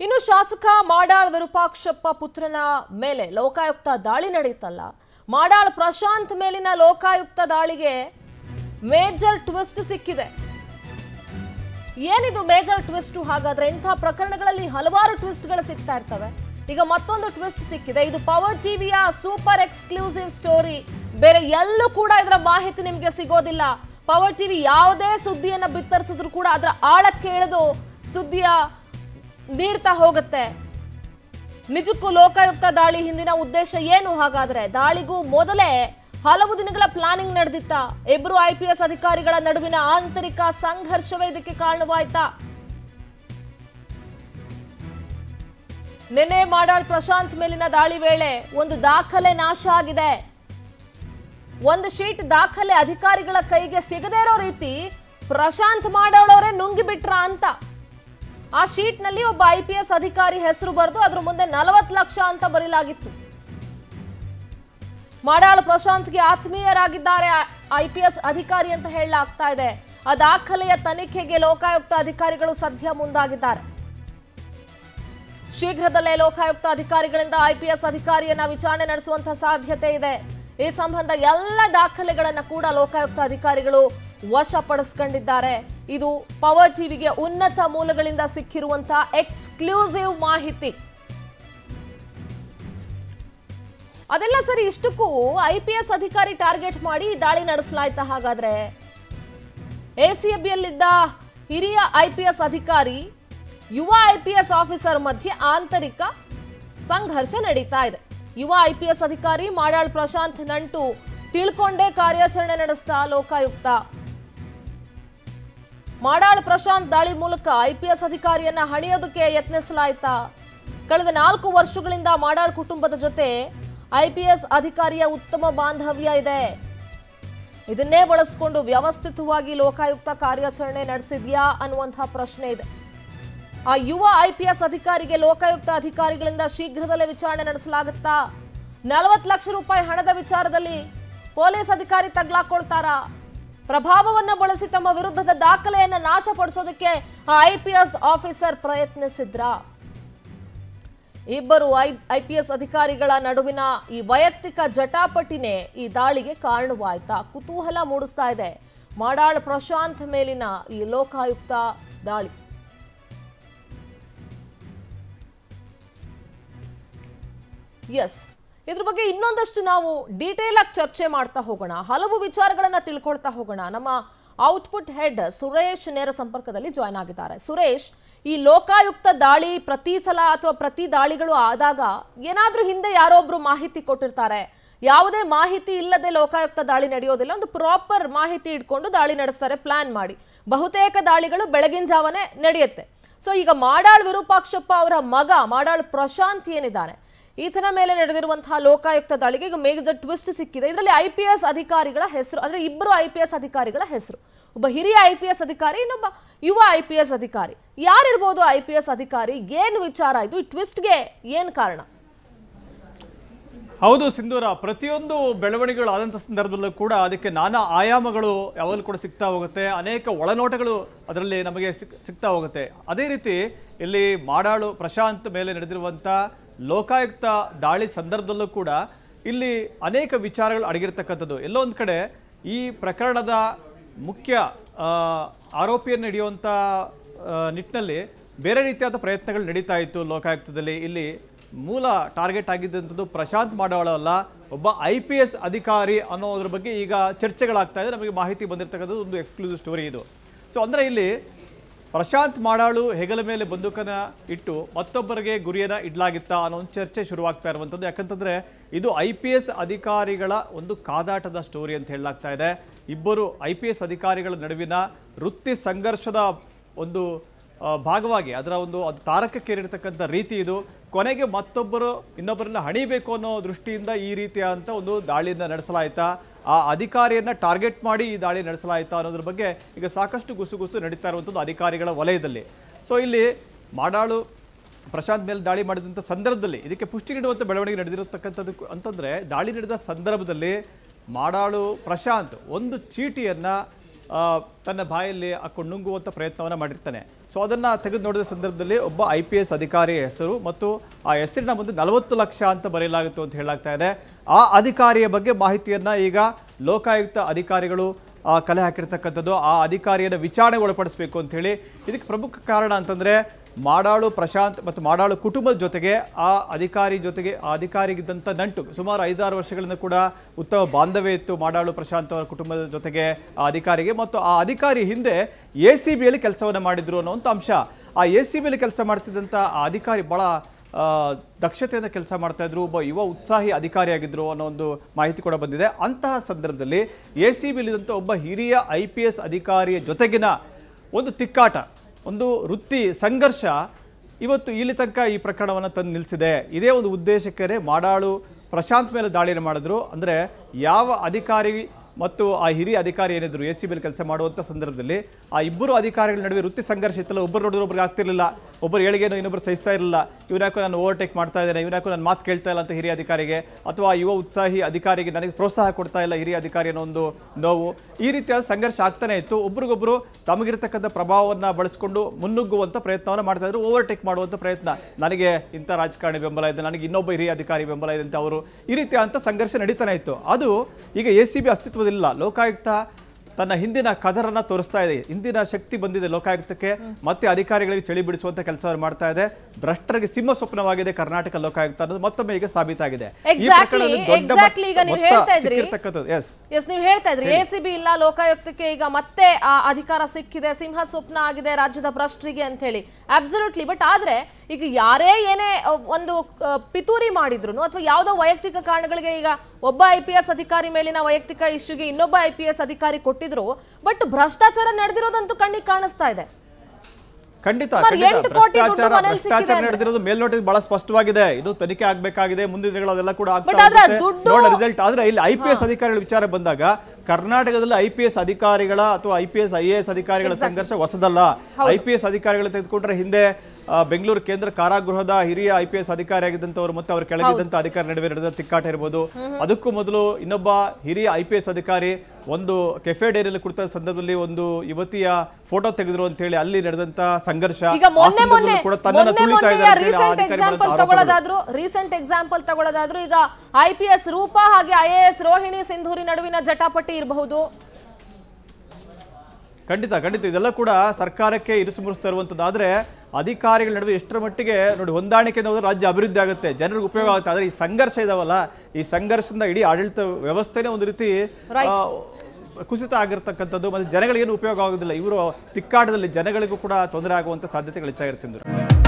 ಇನ್ನು ಶಾಸಕ ಮಾಡಾಳ್ ವಿರೂಪಾಕ್ಷಪ್ಪ ಪುತ್ರನ ಮೇಲೆ ಲೋಕಾಯುಕ್ತ ದಾಳಿ ನಡೆಯುತ್ತಲ್ಲ ಮಾಡಾಳ್ ಪ್ರಶಾಂತ್ ಮೇಲಿನ ಲೋಕಾಯುಕ್ತ ದಾಳಿಗೆ ಮೇಜರ್ ಟ್ವಿಸ್ಟ್ ಸಿಕ್ಕಿದೆ ಏನಿದು ಮೇಜರ್ ಟ್ವಿಸ್ಟ್ ಹಾಗಾದ್ರೆ ಇಂತಹ ಪ್ರಕರಣಗಳಲ್ಲಿ ಹಲವಾರು ಟ್ವಿಸ್ಟ್ಗಳು ಸಿಗ್ತಾ ಇರ್ತವೆ ಈಗ ಮತ್ತೊಂದು ಟ್ವಿಸ್ಟ್ ಸಿಕ್ಕಿದೆ ಇದು ಪವರ್ ಟಿವಿಯ ಸೂಪರ್ ಎಕ್ಸ್ಕ್ಲೂಸಿವ್ ಸ್ಟೋರಿ ಬೇರೆ ಎಲ್ಲೂ ಕೂಡ ಇದರ ಮಾಹಿತಿ ನಿಮಗೆ ಸಿಗೋದಿಲ್ಲ ಪವರ್ ಟಿವಿ ಯಾವುದೇ ಸುದ್ದಿಯನ್ನ ಬಿತ್ತರಿಸಿದ್ರು ಕೂಡ ಅದರ ಆಳಕ್ಕೆ ಇಳಿದು ಸುದ್ದಿಯ ನೀಡ್ತಾ ಹೋಗುತ್ತೆ ನಿಜಕ್ಕೂ ಲೋಕಾಯುಕ್ತ ದಾಳಿ ಹಿಂದಿನ ಉದ್ದೇಶ ಏನು ಹಾಗಾದ್ರೆ ದಾಳಿಗೂ ಮೊದಲೇ ಹಲವು ದಿನಗಳ ಪ್ಲಾನಿಂಗ್ ನಡೆದಿತ್ತ ಇಬ್ಬರು ಐಪಿಎಸ್ ಅಧಿಕಾರಿಗಳ ನಡುವಿನ ಆಂತರಿಕ ಸಂಘರ್ಷವೇ ಇದಕ್ಕೆ ಕಾರಣವಾಯ್ತಾ ನಿನ್ನೆ ಮಾಡಾಳ್ ಪ್ರಶಾಂತ್ ಮೇಲಿನ ದಾಳಿ ವೇಳೆ ಒಂದು ದಾಖಲೆ ನಾಶ ಆಗಿದೆ ಒಂದು ಶೀಟ್ ದಾಖಲೆ ಅಧಿಕಾರಿಗಳ ಕೈಗೆ ಸಿಗದೇ ಇರೋ ರೀತಿ ಪ್ರಶಾಂತ್ ಮಾಡಾಳವರೇ ನುಂಗಿ ಬಿಟ್ರ ಅಂತ ಆ ಶೀಟ್ ನಲ್ಲಿ ಒಬ್ಬ ಐ ಪಿ ಎಸ್ ಅಧಿಕಾರಿ ಹೆಸರು ಬರೆದು ಅದ್ರ ಮುಂದೆ ನಲವತ್ತು ಲಕ್ಷ ಅಂತ ಬರೀಲಾಗಿತ್ತು ಮಾಡಾಳ್ ಪ್ರಶಾಂತ್ಗೆ ಆತ್ಮೀಯರಾಗಿದ್ದಾರೆ ಐ ಪಿ ಎಸ್ ಅಧಿಕಾರಿ ಅಂತ ಹೇಳಲಾಗ್ತಾ ಇದೆ ಆ ದಾಖಲೆಯ ತನಿಖೆಗೆ ಲೋಕಾಯುಕ್ತ ಅಧಿಕಾರಿಗಳು ಸದ್ಯ ಮುಂದಾಗಿದ್ದಾರೆ ಶೀಘ್ರದಲ್ಲೇ ಲೋಕಾಯುಕ್ತ ಅಧಿಕಾರಿಗಳಿಂದ ಐಪಿಎಸ್ ಅಧಿಕಾರಿಯನ್ನ ವಿಚಾರಣೆ ನಡೆಸುವಂತಹ ಸಾಧ್ಯತೆ ಇದೆ ಈ ಸಂಬಂಧ ಎಲ್ಲ ದಾಖಲೆಗಳನ್ನ ಕೂಡ ಲೋಕಾಯುಕ್ತ ಅಧಿಕಾರಿಗಳು ವಶಪಡಿಸಿಕೊಂಡಿದ್ದಾರೆ ಇದು ಪವರ್ ಟಿವಿಗೆ ಉನ್ನತ ಮೂಲಗಳಿಂದ ಸಿಕ್ಕಿರುವಂತಹ ಎಕ್ಸ್ಕ್ಲೂಸಿವ್ ಮಾಹಿತಿ ಅದೆಲ್ಲ ಸರಿ ಇಷ್ಟಕ್ಕೂ ಐ ಪಿ ಎಸ್ ಅಧಿಕಾರಿ ಟಾರ್ಗೆಟ್ ಮಾಡಿ ಈ ದಾಳಿ ನಡೆಸಲಾಯ್ತಾ ಹಾಗಾದ್ರೆ ಎಸಿಎಬಿಯಲ್ಲಿದ್ದ ಹಿರಿಯ ಐ ಪಿ ಎಸ್ ಅಧಿಕಾರಿ ಯುವ ಐ ಪಿ ಎಸ್ ಆಫೀಸರ್ ಮಧ್ಯೆ ಆಂತರಿಕ ಸಂಘರ್ಷ ನಡೀತಾ ಇದೆ ಯುವ ಐ ಪಿ ಎಸ್ ಅಧಿಕಾರಿ ಮಾಡಾಳ್ ಪ್ರಶಾಂತ್ ನಂಟು ತಿಳ್ಕೊಂಡೇ ಕಾರ್ಯಾಚರಣೆ ನಡೆಸ್ತಾ ಲೋಕಾಯುಕ್ತ ಮಾಡಾಳ್ ಪ್ರಶಾಂತ್ ದಾಳಿ ಮೂಲಕ ಐಪಿಎಸ್ ಅಧಿಕಾರಿಯನ್ನ ಹಣಿಯೋದಕ್ಕೆ ಯತ್ನಿಸಲಾಯ್ತಾ ಕಳೆದ ನಾಲ್ಕು ವರ್ಷಗಳಿಂದ ಮಾಡಾಳ್ ಕುಟುಂಬದ ಜೊತೆ ಐಪಿಎಸ್ ಅಧಿಕಾರಿಯ ಉತ್ತಮ ಬಾಂಧವ್ಯ ಇದೆ ಇದನ್ನೇ ಬಳಸಿಕೊಂಡು ವ್ಯವಸ್ಥಿತವಾಗಿ ಲೋಕಾಯುಕ್ತ ಕಾರ್ಯಾಚರಣೆ ನಡೆಸಿದ್ಯಾ ಅನ್ನುವಂತಹ ಪ್ರಶ್ನೆ ಇದೆ ಆ ಯುವ ಐಪಿಎಸ್ ಅಧಿಕಾರಿಗೆ ಲೋಕಾಯುಕ್ತ ಅಧಿಕಾರಿಗಳಿಂದ ಶೀಘ್ರದಲ್ಲೇ ವಿಚಾರಣೆ ನಡೆಸಲಾಗುತ್ತಾ ನಲವತ್ತು ಲಕ್ಷ ರೂಪಾಯಿ ಹಣದ ವಿಚಾರದಲ್ಲಿ ಪೊಲೀಸ್ ಅಧಿಕಾರಿ ತಗ್ಲಾಕೊಳ್ತಾರಾ ಪ್ರಭಾವವನ್ನ ಬಳಸಿ ತಮ್ಮ ವಿರುದ್ಧದ ದಾಖಲೆಯನ್ನ ನಾಶಪಡಿಸೋದಕ್ಕೆ ಆ ಐಪಿಎಸ್ ಆಫೀಸರ್ ಪ್ರಯತ್ನಿಸಿದ್ರಾ ಇಬ್ಬರು ಐ ಐಪಿಎಸ್ ಅಧಿಕಾರಿಗಳ ನಡುವಿನ ಈ ವೈಯಕ್ತಿಕ ಜಟಾಪಟಿನೇ ಈ ದಾಳಿಗೆ ಕಾರಣವಾಯ್ತಾ ಕುತೂಹಲ ಮೂಡಿಸ್ತಾ ಇದೆ ಮಾಡಾಳ್ ಪ್ರಶಾಂತ್ ಮೇಲಿನ ಈ ಲೋಕಾಯುಕ್ತ ದಾಳಿ ಎಸ್ ಇದ್ರ ಬಗ್ಗೆ ಇನ್ನೊಂದಷ್ಟು ನಾವು ಡೀಟೇಲ್ ಆಗಿ ಚರ್ಚೆ ಮಾಡ್ತಾ ಹೋಗೋಣ ಹಲವು ವಿಚಾರಗಳನ್ನ ತಿಳ್ಕೊಳ್ತಾ ಹೋಗೋಣ ನಮ್ಮ ಔಟ್ಪುಟ್ ಹೆಡ್ ಸುರೇಶ್ ನೇರ ಸಂಪರ್ಕದಲ್ಲಿ ಜಾಯ್ನ್ ಆಗಿದ್ದಾರೆ ಸುರೇಶ್ ಈ ಲೋಕಾಯುಕ್ತ ದಾಳಿ ಪ್ರತಿ ಸಲ ಅಥವಾ ಪ್ರತಿ ದಾಳಿಗಳು ಆದಾಗ ಏನಾದ್ರೂ ಹಿಂದೆ ಯಾರೊಬ್ರು ಮಾಹಿತಿ ಕೊಟ್ಟಿರ್ತಾರೆ ಯಾವುದೇ ಮಾಹಿತಿ ಇಲ್ಲದೆ ಲೋಕಾಯುಕ್ತ ದಾಳಿ ನಡೆಯೋದಿಲ್ಲ ಒಂದು ಪ್ರಾಪರ್ ಮಾಹಿತಿ ಇಟ್ಕೊಂಡು ದಾಳಿ ನಡೆಸ್ತಾರೆ ಪ್ಲಾನ್ ಮಾಡಿ ಬಹುತೇಕ ದಾಳಿಗಳು ಬೆಳಗಿನ ಜಾವನೇ ನಡೆಯುತ್ತೆ ಸೊ ಈಗ ಮಾಡಾಳ್ ವಿರೂಪಾಕ್ಷಪ್ಪ ಅವರ ಮಗ ಮಾಡಾಳ್ ಪ್ರಶಾಂತ್ ಏನಿದ್ದಾನೆ ಈತನ ಮೇಲೆ ನಡೆದಿರುವಂತಹ ಲೋಕಾಯುಕ್ತ ದಾಳಿಗೆ ಈಗ ಮೇಜರ್ ಟ್ವಿಸ್ಟ್ ಸಿಕ್ಕಿದೆ ಇದರಲ್ಲಿ ಐ ಪಿ ಎಸ್ ಅಧಿಕಾರಿಗಳ ಹೆಸರು ಅಂದ್ರೆ ಇಬ್ಬರು ಐ ಪಿ ಎಸ್ ಅಧಿಕಾರಿಗಳ ಹೆಸರು ಒಬ್ಬ ಹಿರಿಯ ಐ ಪಿ ಎಸ್ ಅಧಿಕಾರಿ ಇನ್ನೊಬ್ಬ ಯುವ ಐ ಪಿ ಎಸ್ ಅಧಿಕಾರಿ ಯಾರಿರ್ಬೋದು ಐ ಪಿ ಎಸ್ ಅಧಿಕಾರಿ ಏನು ವಿಚಾರ ಇದು ಈ ಟ್ವಿಸ್ಟ್ಗೆ ಏನು ಕಾರಣ ಹೌದು ಸಿಂಧೂರ ಪ್ರತಿಯೊಂದು ಬೆಳವಣಿಗೆಗಳು ಆದಂಥ ಸಂದರ್ಭದಲ್ಲೂ ಕೂಡ ಅದಕ್ಕೆ ನಾನಾ ಆಯಾಮಗಳು ಯಾವಾಗಲೂ ಕೂಡ ಸಿಗ್ತಾ ಹೋಗುತ್ತೆ ಅನೇಕ ಒಳನೋಟಗಳು ಅದರಲ್ಲಿ ನಮಗೆ ಸಿಕ್ ಸಿಗ್ತಾ ಹೋಗುತ್ತೆ ಅದೇ ರೀತಿ ಇಲ್ಲಿ ಮಾಡಾಳು ಪ್ರಶಾಂತ್ ಮೇಲೆ ನಡೆದಿರುವಂಥ ಲೋಕಾಯುಕ್ತ ದಾಳಿ ಸಂದರ್ಭದಲ್ಲೂ ಕೂಡ ಇಲ್ಲಿ ಅನೇಕ ವಿಚಾರಗಳು ಅಡಗಿರ್ತಕ್ಕಂಥದ್ದು ಎಲ್ಲೋ ಒಂದು ಕಡೆ ಈ ಪ್ರಕರಣದ ಮುಖ್ಯ ಆ, ಆರೋಪಿಯನ್ನು ಹಿಡಿಯುವಂಥ ಆ, ನಿಟ್ಟಿನಲ್ಲಿ ಬೇರೆ ರೀತಿಯಾದ ಪ್ರಯತ್ನಗಳು ನಡೀತಾ ಇತ್ತು ಲೋಕಾಯುಕ್ತದಲ್ಲಿ ಇಲ್ಲಿ ಮೂಲ ಟಾರ್ಗೆಟ್ ಆಗಿದ್ದಂಥದ್ದು ಪ್ರಶಾಂತ್ ಮಾಡಾಳ ಅಲ್ಲ ಒಬ್ಬ ಐ ಪಿ ಎಸ್ ಅಧಿಕಾರಿ ಅನ್ನೋದ್ರ ಬಗ್ಗೆ ಈಗ ಚರ್ಚೆಗಳಾಗ್ತಾ ಇದೆ ನಮಗೆ ಮಾಹಿತಿ ಬಂದಿರತಕ್ಕಂಥದ್ದು ಒಂದು ಎಕ್ಸ್ಕ್ಲೂಸಿವ್ ಸ್ಟೋರಿ ಇದು ಸೊ ಅಂದರೆ ಇಲ್ಲಿ ಪ್ರಶಾಂತ್ ಮಾಡಾಳು ಹೆಗಲ ಮೇಲೆ ಬಂದೂಕನ್ನ ಇಟ್ಟು ಮತ್ತೊಬ್ಬರಿಗೆ ಗುರಿಯನ್ನ ಇಡ್ಲಾಗಿತ್ತಾ ಅನ್ನೋ ಒಂದು ಚರ್ಚೆ ಶುರುವಾಗ್ತಾ ಇರುವಂಥದ್ದು ಯಾಕಂತಂದ್ರೆ ಇದು ಐ ಪಿ ಎಸ್ ಅಧಿಕಾರಿಗಳ ಒಂದು ಕಾದಾಟದ ಸ್ಟೋರಿ ಅಂತ ಹೇಳಲಾಗ್ತಾ ಇದೆ ಇಬ್ಬರು ಐ ಪಿ ಎಸ್ ಅಧಿಕಾರಿಗಳ ನಡುವಿನ ವೃತ್ತಿ ಸಂಘರ್ಷದ ಒಂದು ಆ, ಭಾಗವಾಗಿ ಅದರ ಒಂದು ಅದು ತಾರಕಕ್ಕೇರಿರ್ತಕ್ಕಂಥ ರೀತಿ ಇದು ಕೊನೆಗೆ ಮತ್ತೊಬ್ಬರು ಇನ್ನೊಬ್ಬರನ್ನ ಹಣಿಬೇಕು ಅನ್ನೋ ದೃಷ್ಟಿಯಿಂದ ಈ ರೀತಿಯಾದಂಥ ಒಂದು ದಾಳಿಯನ್ನು ನಡೆಸಲಾಯ್ತಾ ಆ ಅಧಿಕಾರಿಯನ್ನ ಟಾರ್ಗೆಟ್ ಮಾಡಿ ಈ ದಾಳಿ ನಡೆಸಲಾಯ್ತಾ ಅನ್ನೋದ್ರ ಬಗ್ಗೆ ಈಗ ಸಾಕಷ್ಟು ಗುಸುಗುಸು ನಡೀತಾ ಇರುವಂಥದ್ದು ಅಧಿಕಾರಿಗಳ ವಲಯದಲ್ಲಿ ಸೊ ಇಲ್ಲಿ ಮಾಡಾಳು ಪ್ರಶಾಂತ್ ಮೇಲೆ ದಾಳಿ ಮಾಡಿದಂಥ ಸಂದರ್ಭದಲ್ಲಿ ಇದಕ್ಕೆ ಪುಷ್ಟಿ ನೀಡುವಂಥ ಬೆಳವಣಿಗೆ ನಡೆದಿರತಕ್ಕಂಥದ್ದು ಅಂತಂದ್ರೆ ದಾಳಿ ನಡೆದ ಸಂದರ್ಭದಲ್ಲಿ ಮಾಡಾಳು ಪ್ರಶಾಂತ್ ಒಂದು ಚೀಟಿಯನ್ನ ಆ, ತನ್ನ ಬಾಯಲ್ಲಿ ಹಾಕೊಂಡು ನುಂಗುವಂಥ ಪ್ರಯತ್ನವನ್ನು ಮಾಡಿರ್ತಾನೆ ಸೊ ಅದನ್ನು ತೆಗೆದು ನೋಡಿದ ಸಂದರ್ಭದಲ್ಲಿ ಒಬ್ಬ ಐ ಪಿ ಎಸ್ ಅಧಿಕಾರಿಯ ಹೆಸರು ಮತ್ತು ಆ ಹೆಸರಿನ ಮುಂದೆ ನಲವತ್ತು ಲಕ್ಷ ಅಂತ ಬರೆಯಲಾಗುತ್ತೆ ಅಂತ ಹೇಳಲಾಗ್ತಾ ಇದೆ ಆ ಅಧಿಕಾರಿಯ ಬಗ್ಗೆ ಮಾಹಿತಿಯನ್ನು ಈಗ ಲೋಕಾಯುಕ್ತ ಅಧಿಕಾರಿಗಳು ಆ, ಕಲೆ ಹಾಕಿರ್ತಕ್ಕಂಥದ್ದು ಆ ಅಧಿಕಾರಿಯನ್ನು ವಿಚಾರಣೆಗೆ ಒಳಪಡಿಸಬೇಕು ಅಂತ ಹೇಳಿ ಇದಕ್ಕೆ ಪ್ರಮುಖ ಕಾರಣ ಅಂತಂದರೆ ಮಾಡಾಳು ಪ್ರಶಾಂತ್ ಮತ್ತು ಮಾಡಾಳು ಕುಟುಂಬದ ಜೊತೆಗೆ ಆ ಅಧಿಕಾರಿ ಜೊತೆಗೆ ಆ ಅಧಿಕಾರಿಗಿದ್ದಂಥ ನಂಟು ಸುಮಾರು ಐದಾರು ವರ್ಷಗಳಿಂದ ಕೂಡ ಉತ್ತಮ ಬಾಂಧವ್ಯ ಇತ್ತು ಮಾಡಾಳು ಪ್ರಶಾಂತ್ ಅವರ ಕುಟುಂಬದ ಜೊತೆಗೆ ಆ ಅಧಿಕಾರಿಗೆ ಮತ್ತು ಆ ಅಧಿಕಾರಿ ಹಿಂದೆ ಎ ಸಿ ಬಿಯಲ್ಲಿ ಕೆಲಸವನ್ನು ಮಾಡಿದ್ರು ಅನ್ನೋಂಥ ಅಂಶ ಆ ಎ ಸಿ ಬಿಯಲ್ಲಿ ಕೆಲಸ ಮಾಡ್ತಿದ್ದಂಥ ಆ ಅಧಿಕಾರಿ ಭಾಳ ಆ, ದಕ್ಷತೆಯಿಂದ ಕೆಲಸ ಮಾಡ್ತಾ ಇದ್ರು ಒಬ್ಬ ಯುವ ಉತ್ಸಾಹಿ ಅಧಿಕಾರಿಯಾಗಿದ್ರು ಅನ್ನೋ ಒಂದು ಮಾಹಿತಿ ಕೂಡ ಬಂದಿದೆ ಅಂತಹ ಸಂದರ್ಭದಲ್ಲಿ ಎ ಸಿ ಬಿಲಿದಂಥ ಒಬ್ಬ ಹಿರಿಯ ಐ ಪಿ ಎಸ್ ಅಧಿಕಾರಿಯ ಜೊತೆಗಿನ ಒಂದು ತಿಕ್ಕಾಟ ಒಂದು ವೃತ್ತಿ ಸಂಘರ್ಷ ಇವತ್ತು ಇಲ್ಲಿ ತನಕ ಈ ಪ್ರಕರಣವನ್ನು ತಂದು ನಿಲ್ಲಿಸಿದೆ ಇದೇ ಒಂದು ಉದ್ದೇಶಕ್ಕೆ ಮಾಡಾಳು ಪ್ರಶಾಂತ್ ಮೇಲೆ ದಾಳಿಯನ್ನು ಮಾಡಿದ್ರು ಅಂದರೆ ಯಾವ ಅಧಿಕಾರಿ ಮತ್ತು ಆ ಹಿರಿಯ ಅಧಿಕಾರಿ ಏನಿದ್ರು ಎ ಸಿ ಬಿಲ್ ಕೆಲಸ ಮಾಡುವಂಥ ಸಂದರ್ಭದಲ್ಲಿ ಆ ಇಬ್ಬರು ಅಧಿಕಾರಿಗಳ ನಡುವೆ ವೃತ್ತಿ ಸಂಘರ್ಷ ಇತ್ತಲ್ಲ ಒಬ್ಬರು ನೋಡಿದ್ರೆ ಒಬ್ರಿಗೆ ಆಗ್ತಿರ್ಲಿಲ್ಲ ಒಬ್ಬರು ಏಳಿಗೆನೋ ಇನ್ನೊಬ್ಬರು ಸಹಿಸ್ತಾ ಇರಲಿಲ್ಲ ಇವ್ರು ಯಾಕೋ ನಾನು ಓವರ್ಟೇಕ್ ಮಾಡ್ತಾ ಇದ್ದೇನೆ ಇವ್ರು ಯಾಕೋ ನಾನು ಮಾತು ಕೇಳ್ತಾ ಇಲ್ಲ ಅಂತ ಹಿರಿಯ ಅಧಿಕಾರಿಗೆ ಅಥವಾ ಆ ಯುವ ಉತ್ಸಾಹಿ ಅಧಿಕಾರಿಗೆ ನನಗೆ ಪ್ರೋತ್ಸಾಹ ಕೊಡ್ತಾ ಇಲ್ಲ ಹಿರಿಯ ಅಧಿಕಾರಿ ಅನ್ನೋ ಒಂದು ನೋವು ಈ ರೀತಿಯಾದ ಸಂಘರ್ಷ ಆಗ್ತಾನೆ ಇತ್ತು ಒಬ್ರಿಗೊಬ್ರು ತಮಗಿರ್ತಕ್ಕಂಥ ಪ್ರಭಾವವನ್ನು ಬಳಸಿಕೊಂಡು ಮುನ್ನುಗ್ಗುವಂಥ ಪ್ರಯತ್ನವನ್ನು ಮಾಡ್ತಾ ಇದ್ರು ಓವರ್ಟೇಕ್ ಮಾಡುವಂಥ ಪ್ರಯತ್ನ ನನಗೆ ಇಂಥ ರಾಜಕಾರಣಿ ಬೆಂಬಲ ಇದೆ ನನಗೆ ಇನ್ನೊಬ್ಬ ಹಿರಿಯ ಅಧಿಕಾರಿ ಬೆಂಬಲ ಇದೆ ಅಂತ ಅವರು ಈ ರೀತಿಯಾದಂಥ ಸಂಘರ್ಷ ನಡೀತಾನೆ ಇತ್ತು ಅದು ಈಗ ಎ ಸಿ ಬಿ ಅಸ್ತಿತ್ವದಿಲ್ಲ ಲೋಕಾಯುಕ್ತ ತನ್ನ ಹಿಂದಿನ ಕದರನ್ನ ತೋರಿಸ್ತಾ ಇದೆ ಹಿಂದಿನ ಶಕ್ತಿ ಬಂದಿದೆ ಲೋಕಾಯುಕ್ತಕ್ಕೆ ಮತ್ತೆ ಅಧಿಕಾರಿಗಳಿಗೆ ಚಳಿ ಬಿಡಿಸುವಂತ ಕೆಲಸವನ್ನು ಮಾಡ್ತಾ ಇದೆ ಭ್ರಷ್ಟರಿಗೆ ಸಿಂಹ ಸ್ವಪ್ನವಾಗಿದೆ ಕರ್ನಾಟಕ ಲೋಕಾಯುಕ್ತ ಅನ್ನೋದು ಮತ್ತೊಮ್ಮೆ ಈಗ ಸಾಬೀತಾಗಿದೆ ಈ Exactly, ಪ್ರಕರಣದಲ್ಲಿ ದೊಡ್ಡ exactly ಈಗ ನೀವು ಮೊತ್ತ ಹೇಳ್ತಾ ಇದ್ರಿ. ಸಿಕ್ಕಿರ್ತಕ್ಕಂಥದ್ದು ಎಸ್ ಎಸ್ ನೀವು ಹೇಳ್ತಾ ಇದ್ರಿ ಎ ಸಿ ಬಿ ಇಲ್ಲ ಲೋಕಾಯುಕ್ತಕ್ಕೆ ಈಗ ಮತ್ತೆ ಆ ಅಧಿಕಾರ ಸಿಕ್ಕಿದೆ ಸಿಂಹ ಸ್ವಪ್ನ ಆಗಿದೆ ರಾಜ್ಯದ ಭ್ರಷ್ಟರಿಗೆ ಅಂತ ಹೇಳಿ ಅಬ್ಸಲ್ಯೂಟ್ಲಿ ಬಟ್ ಆದ್ರೆ ಈಗ ಯಾರೇ ಏನೇ ಅ, ಒಂದು ಅ, ಪಿತೂರಿ ಮಾಡಿದ್ರು ಅಥವಾ ಯಾವುದೋ ವೈಯಕ್ತಿಕ ಕಾರಣಗಳಿಗೆ ಈಗ ಒಬ್ಬ ಐ ಪಿ ಎಸ್ ಅಧಿಕಾರಿ ಮೇಲಿನ ವೈಯಕ್ತಿಕ ಇಶ್ಯೂಗೆ ಇನ್ನೊಬ್ಬ ಐ ಪಿ ಎಸ್ ಅಧಿಕಾರಿ ಕೊಟ್ಟಿದ್ರು ಬಟ್ ಭ್ರಷ್ಟಾಚಾರ ನಡೆದಿರೋದಂತೂ ಕಣ್ಣಿಗೆ ಕಾಣಿಸ್ತಾ ಇದೆ ಖಂಡಿತ ಸುಮಾರು ಖಂಡಿತ. ಎಂಟು ಕೋಟಿ ದುಡ್ಡು ಭ್ರಷ್ಟಾಚಾರ ಮನೇಲಿ ಸಿಕ್ಕಿದೆ ಭ್ರಷ್ಟಾಚಾರ ಅಂದ್ರೆ. ನಡೆದಿರೋದು ಮೇಲ್ನೋಟಕ್ಕೆ ಬಹಳ ಸ್ಪಷ್ಟವಾಗಿದೆ ಇದು ತನಿಖೆ ಆಗ್ಬೇಕಾಗಿದೆ ಮುಂದಿನ ದಿನಗಳು ಅದೆಲ್ಲ ಕೂಡ ಆಗ್ತಾ But ಆದ್ರೆ ಹೋಗುತ್ತೆ. ದುಡ್ಡು- ನೋಡೋಣ ರಿಸಲ್ಟ್ ಆದ್ರೆ ಇಲ್ಲಿ ಐ ಪಿ ಎಸ್ ಅಧಿಕಾರಿಗಳ ವಿಚಾರ ಬಂದಾಗ ಕರ್ನಾಟಕದಲ್ಲಿ ಐ ಪಿ ಎಸ್ ಅಧಿಕಾರಿಗಳ ಅಥವಾ I P S I A S ಅಧಿಕಾರಿಗಳ ಸಂಘರ್ಷ ಹೊಸದಲ್ಲ ಐ ಪಿ ಎಸ್ ಅಧಿಕಾರಿಗಳು ತೆಗೆದುಕೊಂಡ್ರೆ ಹಿಂದೆ ಆ, ಬೆಂಗಳೂರು ಕೇಂದ್ರ ಕಾರಾಗೃಹದ ಹಿರಿಯ ಐ ಪಿ ಎಸ್ ಅಧಿಕಾರಿಯಾಗಿದ್ದಂಥವ್ರು ಮತ್ತು ಅವ್ರ ಕೆಳಗಿದ್ದಂಥ ಅಧಿಕಾರಿ ನಡುವೆ ನಡೆದ ತಿಕ್ಕಾಟ ಇರ್ಬೋದು ಅದಕ್ಕೂ ಮೊದಲು ಇನ್ನೊಬ್ಬ ಹಿರಿಯ ಐ ಪಿ ಎಸ್ ಅಧಿಕಾರಿ ಒಂದು ಕೆಫೆ ಡೈರಿಯಲ್ಲಿ ಕುಳಿತ ಸಂದರ್ಭದಲ್ಲಿ ಒಂದು ಯುವತಿಯ ಫೋಟೋ ತೆಗೆದ್ರು ಅಂತ ಹೇಳಿ ಅಲ್ಲಿ ನಡೆದಂತ ಸಂಘರ್ಷ ಈಗ ಆ ಮೊನ್ನೆ ಮೊನ್ನೆ ಸಂದರ್ಭದಲ್ಲೂ ಕೂಡ ತನ್ನನ್ನ ಮೊನ್ನೆ ತುಳಿತಾ ಮೊನ್ನೆಯ ಇದ್ದಾರೆ ಅಂತ ಹೇಳಿ ಆ ರೀಸೆಂಟ್ ಅಧಿಕಾರಿ ಎಕ್ಸಾಂಪಲ್ ಮಾಡಿದಂಥ ಆರೋಪಗಳು. ತಗೊಳ್ಳೋದಾದ್ರು ರೀಸೆಂಟ್ ಎಕ್ಸಾಂಪಲ್ ತಗೊಳ್ಳೋದಾದ್ರು ಈಗ ಐ ಪಿ ಎಸ್ ರೂಪಾ ಹಾಗೆ I A S Rohini Sindhuri ನಡುವಿನ ಜಟಾಪಟಿ ಇರಬಹುದು ಖಂಡಿತ ಖಂಡಿತ ಇದೆಲ್ಲ ಕೂಡ ಸರ್ಕಾರಕ್ಕೆ ಇರಿಸು ಮುರಿಸ್ತಾ ಇರುವಂಥದ್ದು ಆದರೆ ಅಧಿಕಾರಿಗಳ ನಡುವೆ ಎಷ್ಟರ ಮಟ್ಟಿಗೆ ನೋಡಿ ಹೊಂದಾಣಿಕೆ ಹೋದ್ರೆ ರಾಜ್ಯ ಅಭಿವೃದ್ಧಿ ಆಗುತ್ತೆ ಜನರಿಗೆ ಉಪಯೋಗ ಆಗುತ್ತೆ ಆದರೆ ಈ ಸಂಘರ್ಷ ಇದಾವಲ್ಲ ಈ ಸಂಘರ್ಷದಿಂದ ಇಡೀ ಆಡಳಿತ ವ್ಯವಸ್ಥೆನೇ ಒಂದು ರೀತಿ Right. ಆ, ಕುಸಿತ ಆಗಿರ್ತಕ್ಕಂಥದ್ದು ಮತ್ತು ಜನಗಳಿಗೇನು ಉಪಯೋಗ ಆಗೋದಿಲ್ಲ ಇವರು ತಿಕ್ಕಾಟದಲ್ಲಿ ಜನಗಳಿಗೂ ಕೂಡ ತೊಂದರೆ ಆಗುವಂಥ ಸಾಧ್ಯತೆಗಳು ಹೆಚ್ಚಾಗಿರ್ತಿದ್ರು